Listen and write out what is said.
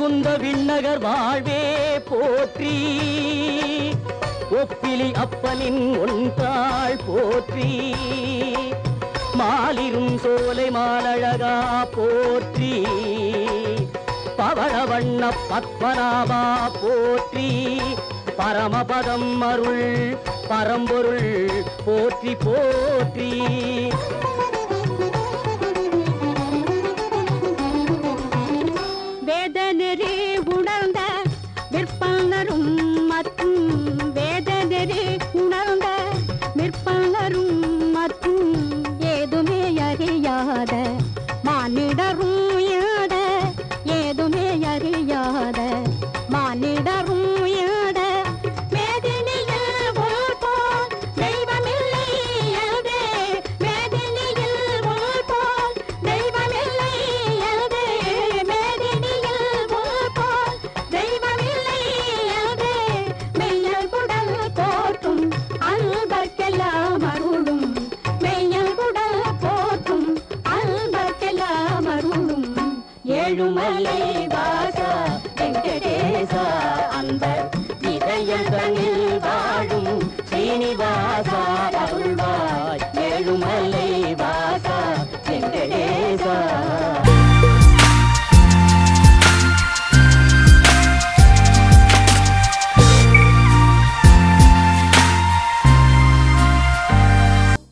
புகுந்த விண்ணகர் வாழ்வே போற்றி ஒப்பிலி அப்பனின் ஒன்றாள் போற்றி மாலிரும் சோலை மாலழகா போற்றி பவளவண்ண பத்மநாபா போற்றி பரமபதம் அருள் பரம்பொருள் போற்றி போற்றி வேதநெறி உணர்ந்த விற்பனரும் மற்றும் வேதநெறி உணர்ந்த விற்பனரும் மற்றும் ஏதுமே அறியாத மானிடரும் யாத ஏதுமே அறியாத மானிடரும் யாத வேதினியில் உள் போல் தெய்வமில்லை என்றே வேதினியில் உள் போல் தெய்வமில்லை என்றே மேதினியில் உள் போல் தெய்வமில்லை என்றே மெய்யல் குடல் போற்றும் அன்பர்க்கெல்லாம் அருளும் மெய்யல் குடல் போற்றும் அன்பர்க்கெல்லாம் அருளும் ஏழுமலை வாசா வெங்கடேசா அன்பர் இதயங்களில் வாழும் ஸ்ரீனிவாசா அருள்வாய் ஏழுமலை